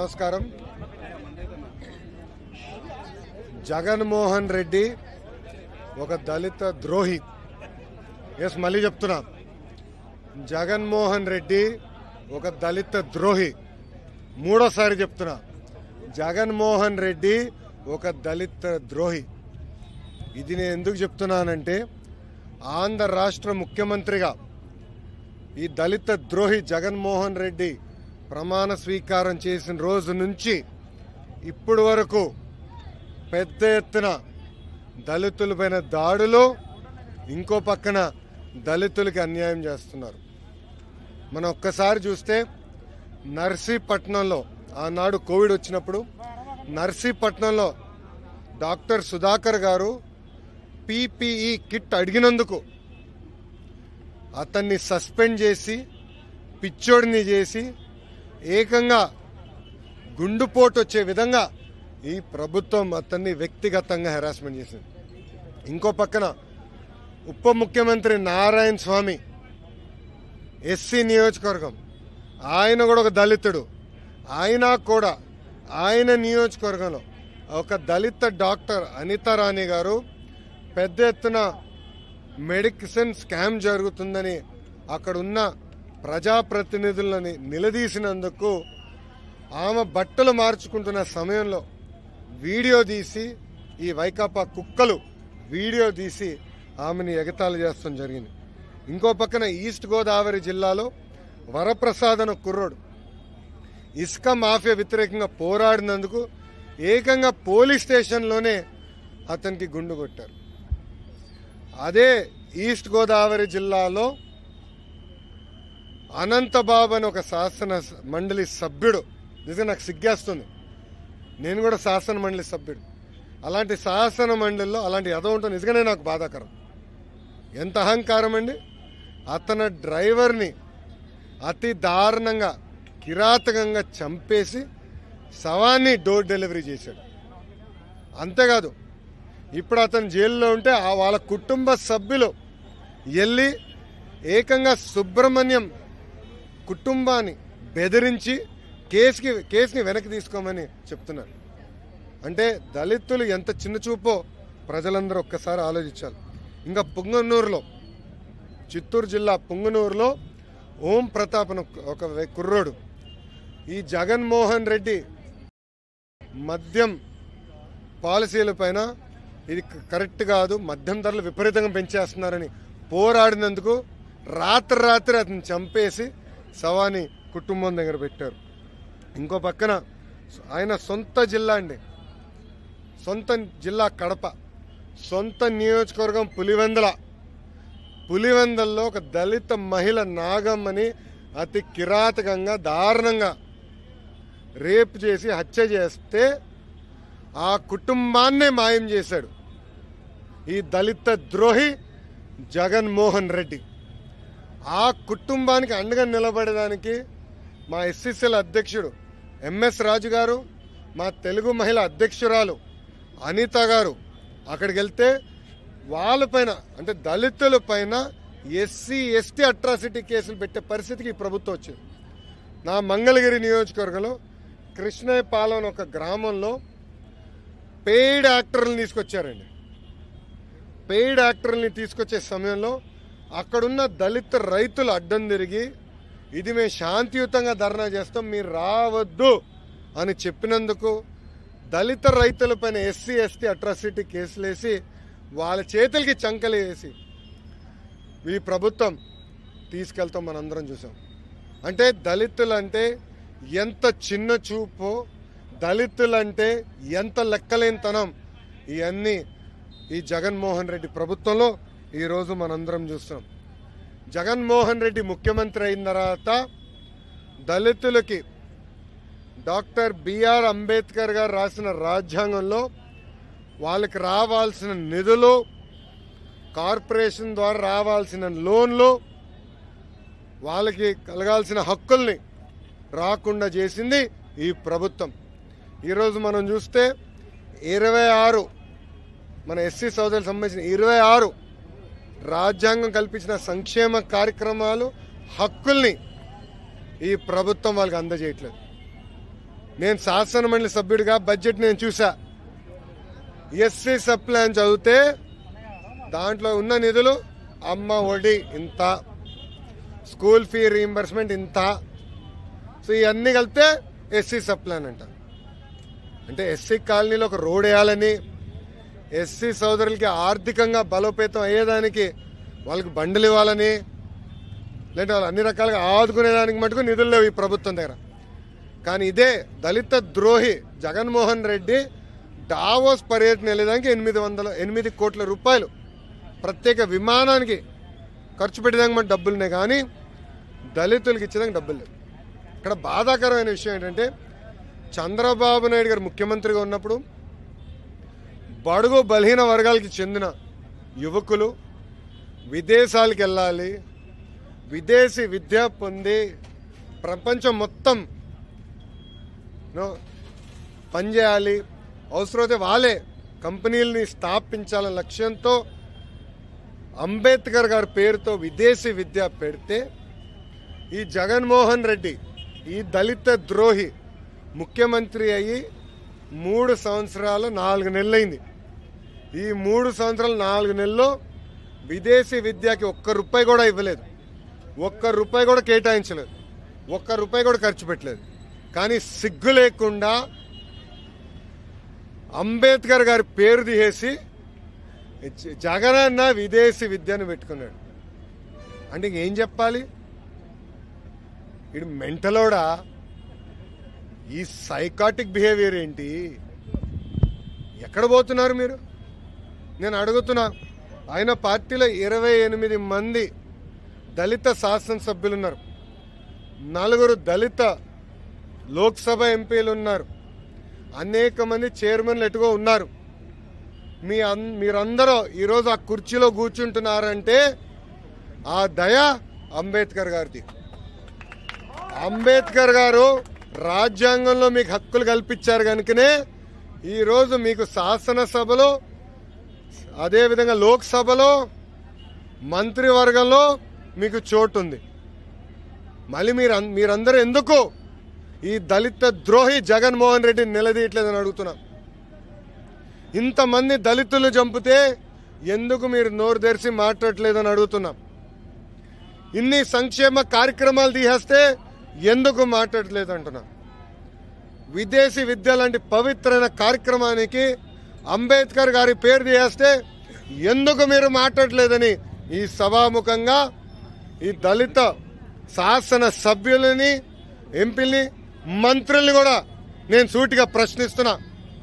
నమస్కారం జగన్మోహన్ రెడ్డి ఒక దళిత ద్రోహి ఎస్ మళ్ళీ చెప్తున్నా జగన్మోహన్ రెడ్డి ఒక దళిత ద్రోహి మూడోసారి చెప్తున్నా జగన్మోహన్ రెడ్డి ఒక దళిత ద్రోహి ఇది నేను ఎందుకు చెప్తున్నానంటే ఆంధ్ర రాష్ట్ర ముఖ్యమంత్రిగా ఈ దళిత ద్రోహి జగన్మోహన్ రెడ్డి ప్రమాణ స్వీకారం చేసిన రోజు నుంచి ఇప్పటి వరకు పెద్ద ఎత్తున దళితులపైన దాడులు ఇంకో పక్కన దళితులకి అన్యాయం చేస్తున్నారు మనం ఒక్కసారి చూస్తే నర్సీపట్నంలో ఆనాడు కోవిడ్ వచ్చినప్పుడు నర్సీపట్నంలో డాక్టర్ సుధాకర్ గారు పీపీఈ కిట్ అడిగినందుకు అతన్ని సస్పెండ్ చేసి పిచ్చోడిని చేసి ఏకంగా గుండుపోటు వచ్చే విధంగా ఈ ప్రభుత్వం అతన్ని వ్యక్తిగతంగా హెరాస్మెంట్ చేసింది ఇంకో పక్కన ఉప ముఖ్యమంత్రి నారాయణ స్వామి ఎస్సీ నియోజకవర్గం ఆయన కూడా ఒక దళితుడు ఆయన కూడా ఆయన నియోజకవర్గంలో ఒక దళిత డాక్టర్ అనితారాణి గారు పెద్ద ఎత్తున మెడిసిన్ స్కామ్ జరుగుతుందని అక్కడ ఉన్న ప్రజాప్రతినిధులని నిలదీసినందుకు ఆమె బట్టలు మార్చుకుంటున్న సమయంలో వీడియో తీసి ఈ వైకాపా కుక్కలు వీడియో తీసి ఆమెని ఎగతాళి చేస్తాం జరిగింది ఇంకో పక్కన ఈస్ట్ గోదావరి జిల్లాలో వరప్రసాద్ అనే కుర్రోడు ఇసుక మాఫియా వ్యతిరేకంగా పోరాడినందుకు ఏకంగా పోలీస్ స్టేషన్లోనే అతనికి గుండు కొట్టారు అదే ఈస్ట్ గోదావరి జిల్లాలో అనంతబాబు అని ఒక శాసన మండలి సభ్యుడు నిజంగా నాకు సిగ్గేస్తుంది నేను కూడా శాసన మండలి సభ్యుడు అలాంటి శాసన మండలిలో అలాంటి ఎద ఉంటుంది నిజంగానే నాకు బాధాకరం ఎంత అహంకారం అండి అతని డ్రైవర్ని అతి దారుణంగా కిరాతకంగా చంపేసి శవాన్ని డోర్ డెలివరీ చేశాడు అంతేకాదు ఇప్పుడు అతను జైల్లో ఉంటే ఆ వాళ్ళ కుటుంబ సభ్యులు వెళ్ళి ఏకంగా సుబ్రహ్మణ్యం కుటుంబాన్ని బెదిరించి కేసుకి కేసుని వెనక్కి తీసుకోమని చెప్తున్నారు అంటే దళితులు ఎంత చిన్న చూపో ప్రజలందరూ ఒక్కసారి ఆలోచించాలి ఇంకా పుంగనూరులో చిత్తూరు జిల్లా పుంగనూరులో ఓం ప్రతాప్ అని ఒక- ఒక వ్య- కుర్రోడు ఈ జగన్మోహన్ రెడ్డి మద్యం పాలసీల పైన ఇది క- కరెక్ట్ కాదు మద్యం ధరలు విపరీతంగా పెంచేస్తున్నారని పోరాడినందుకు రాత్రి రాత్రి అతను చంపేసి శవాన్ని కుటుంబం దగ్గర పెట్టారు ఇంకో పక్కన ఆయన సొంత జిల్లా అండి సొంత జిల్లా కడప సొంత నియోజకవర్గం పులివెందల పులివెందల్లో ఒక దళిత మహిళ నాగమ్మని అతి కిరాతకంగా దారుణంగా రేప్ చేసి హత్య చేస్తే ఆ కుటుంబాన్నే మాయం చేశాడు ఈ దళిత ద్రోహి జగన్మోహన్ రెడ్డి ఆ కుటుంబానికి అండగా నిలబడడానికి మా ఎస్సీసీల అధ్యక్షుడు ఎంఎస్ రాజు గారు మా తెలుగు మహిళ అధ్యక్షురాలు అనిత గారు అక్కడికి వెళ్తే వాళ్ళపైన అంటే దళితుల పైన ఎస్సీ ఎస్టీ అట్రాసిటీ కేసులు పెట్టే పరిస్థితికి ఈ ప్రభుత్వం వచ్చింది నా మంగళగిరి నియోజకవర్గంలో కృష్ణయ్యపాలెం అనే ఒక గ్రామంలో పెయిడ్ యాక్టర్లను తీసుకొచ్చారండి పెయిడ్ యాక్టర్ని తీసుకొచ్చే సమయంలో అక్కడున్న దళిత రైతులు అడ్డం తిరిగి ఇది మేము శాంతియుతంగా ధర్నా చేస్తాం మీరు రావద్దు అని చెప్పినందుకు దళిత రైతులపైన ఎస్సీ ఎస్టీ అట్రాసిటీ కేసులేసి వాళ్ళ చేతులకి చంకలు వేసి ఈ ప్రభుత్వం తీసుకెళ్తాం మనందరం చూసాం అంటే దళితులంటే ఎంత చిన్న చూపో దళితులంటే ఎంత లెక్కలేనితనం ఇవన్నీ ఈ జగన్మోహన్ రెడ్డి ప్రభుత్వంలో ఈరోజు మనందరం చూస్తున్నాం జగన్మోహన్ రెడ్డి ముఖ్యమంత్రి అయిన తర్వాత దళితులకి డాక్టర్ బిఆర్ అంబేద్కర్ గారు రాసిన రాజ్యాంగంలో వాళ్ళకి రావాల్సిన నిధులు కార్పొరేషన్ ద్వారా రావాల్సిన లోన్లు వాళ్ళకి కలగాల్సిన హక్కుల్ని రాకుండా చేసింది ఈ ప్రభుత్వం ఈరోజు మనం చూస్తే ఇరవై ఆరు మన ఎస్సీ సోదరులకు సంబంధించిన ఇరవై ఆరు రాజ్యాంగం కల్పించిన సంక్షేమ కార్యక్రమాలు హక్కుల్ని ఈ ప్రభుత్వం వాళ్ళకి అందజేయట్లేదు నేను శాసన మండలి సభ్యుడిగా బడ్జెట్ నేను చూసా ఎస్సీ సబ్ ప్లాన్ చదివితే దాంట్లో ఉన్న నిధులు అమ్మ ఒడి ఇంత స్కూల్ ఫీ రీంబర్స్మెంట్ ఇంత సో ఇవన్నీ కలిపితే ఎస్సీ సబ్ ప్లాన్ అంట అంటే ఎస్సీ కాలనీలో ఒక రోడ్ వేయాలని ఎస్సీ సోదరులకి ఆర్థికంగా బలోపేతం అయ్యేదానికి వాళ్ళకి బండ్లు ఇవ్వాలని లేదంటే వాళ్ళు అన్ని రకాలుగా ఆదుకునేదానికి మటుకు నిధులు లేవు ఈ ప్రభుత్వం దగ్గర కానీ ఇదే దళిత ద్రోహి జగన్మోహన్ రెడ్డి డావోస్ పర్యటన వెళ్ళేదానికి ఎనిమిది వందల ఎనిమిది కోట్ల రూపాయలు ప్రత్యేక విమానానికి ఖర్చు పెట్టేదానికి మన డబ్బులునే కానీ దళితులకు ఇచ్చేదానికి డబ్బులు లేవు ఇక్కడ బాధాకరమైన విషయం ఏంటంటే చంద్రబాబు నాయుడు గారు ముఖ్యమంత్రిగా ఉన్నప్పుడు బడుగు బలహీన వర్గాలకి చెందిన యువకులు విదేశాలకు వెళ్ళాలి విదేశీ విద్య పొంది ప్రపంచం మొత్తం నో పనిచేయాలి అవసరమైతే వాళ్ళే కంపెనీలని స్థాపించాలనే లక్ష్యంతో అంబేద్కర్ గారి పేరుతో విదేశీ విద్య పెడితే ఈ జగన్మోహన్ రెడ్డి ఈ దళిత ద్రోహి ముఖ్యమంత్రి అయ్యి మూడు సంవత్సరాలు నాలుగు నెలలైంది ఈ మూడు సంవత్సరాలు నాలుగు నెలల్లో విదేశీ విద్యకి ఒక్క రూపాయి కూడా ఇవ్వలేదు ఒక్క రూపాయి కూడా కేటాయించలేదు ఒక్క రూపాయి కూడా ఖర్చు పెట్టలేదు కానీ సిగ్గు లేకుండా అంబేద్కర్ గారి పేరు తీసేసి జ- జగనన్న విదేశీ విద్యను పెట్టుకున్నాడు అంటే ఇంకేం చెప్పాలి ఇడు మెంటలోడా ఈ సైకాటిక్ బిహేవియర్ ఏంటి ఎక్కడ పోతున్నారు మీరు నేను అడుగుతున్నా ఆయన పార్టీలో ఇరవై ఎనిమిది మంది దళిత శాసనసభ్యులు ఉన్నారు నలుగురు దళిత లోక్సభ ఎంపీలు ఉన్నారు అనేక మంది చైర్మన్లు ఎటుగో ఉన్నారు మీ అన్ మీరందరూ ఈరోజు ఆ కుర్చీలో కూర్చుంటున్నారంటే ఆ దయ అంబేద్కర్ గారిది అంబేద్కర్ గారు రాజ్యాంగంలో మీకు హక్కులు కల్పించారు కనుకనే ఈరోజు మీకు శాసనసభలో అదేవిధంగా లోక్సభలో మంత్రివర్గంలో మీకు చోటు ఉంది మళ్ళీ మీరు అన్- మీరందరూ ఎందుకు ఈ దళిత ద్రోహి జగన్మోహన్ రెడ్డిని నిలదీయట్లేదని అడుగుతున్నా ఇంతమంది దళితులు చంపితే ఎందుకు మీరు నోరు తెరిచి మాట్లాడట్లేదని అడుగుతున్నాం ఇన్ని సంక్షేమ కార్యక్రమాలు తీసేస్తే ఎందుకు మాట్లాడట్లేదు అంటున్నా విదేశీ విద్య లాంటి పవిత్రమైన కార్యక్రమానికి అంబేద్కర్ గారి పేరు తీసేస్తే ఎందుకు మీరు మాట్లాడలేదని ఈ సభాముఖంగా ఈ దళిత శాసన సభ్యులని ఎంపీల్ని మంత్రుల్ని కూడా నేను సూటిగా ప్రశ్నిస్తున్నా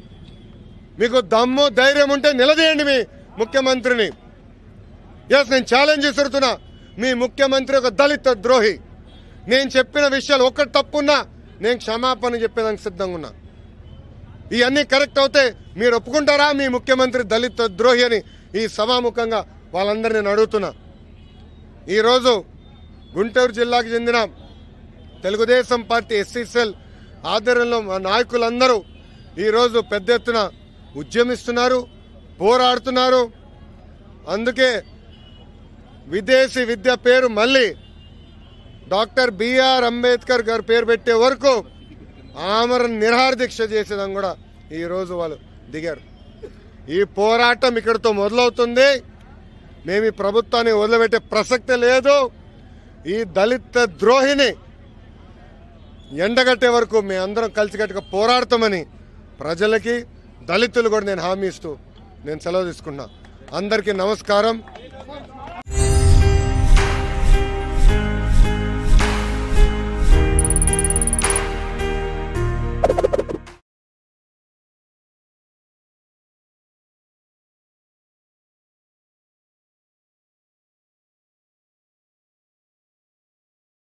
మీకు దమ్ము ధైర్యం ఉంటే నిలదీయండి మీ ముఖ్యమంత్రిని ఎస్ నేను ఛాలెంజ్ విసురుతున్నా మీ ముఖ్యమంత్రి ఒక దళిత ద్రోహి నేను చెప్పిన విషయాలు ఒక్కటి తప్పున్నా నేను క్షమాపణ చెప్పేదానికి సిద్ధంగా ఉన్నా ఇవన్నీ కరెక్ట్ అవుతే మీరు ఒప్పుకుంటారా మీ ముఖ్యమంత్రి దళిత ద్రోహి అని ఈ సభాముఖంగా వాళ్ళందరినీ నేను అడుగుతున్నా ఈరోజు గుంటూరు జిల్లాకు చెందిన తెలుగుదేశం పార్టీ ఎస్సీసెల్ ఆధ్వర్యంలో మా నాయకులందరూ ఈరోజు పెద్ద ఎత్తున ఉద్యమిస్తున్నారు పోరాడుతున్నారు అందుకే విదేశీ విద్య పేరు మళ్ళీ డాక్టర్ బిఆర్ అంబేద్కర్ గారు పేరు పెట్టే వరకు ఆమరణ నిరహార దీక్ష చేసేదని కూడా ఈరోజు వాళ్ళు దిగారు ఈ పోరాటం ఇక్కడితో మొదలవుతుంది మేము ఈ ప్రభుత్వాన్ని వదిలిపెట్టే ప్రసక్తే లేదు ఈ దళిత ద్రోహిని ఎండగట్టే వరకు మేము అందరం కలిసికట్టుగా పోరాడతామని ప్రజలకి దళితులు కూడా నేను హామీ ఇస్తూ నేను సెలవు తీసుకున్నా అందరికీ నమస్కారం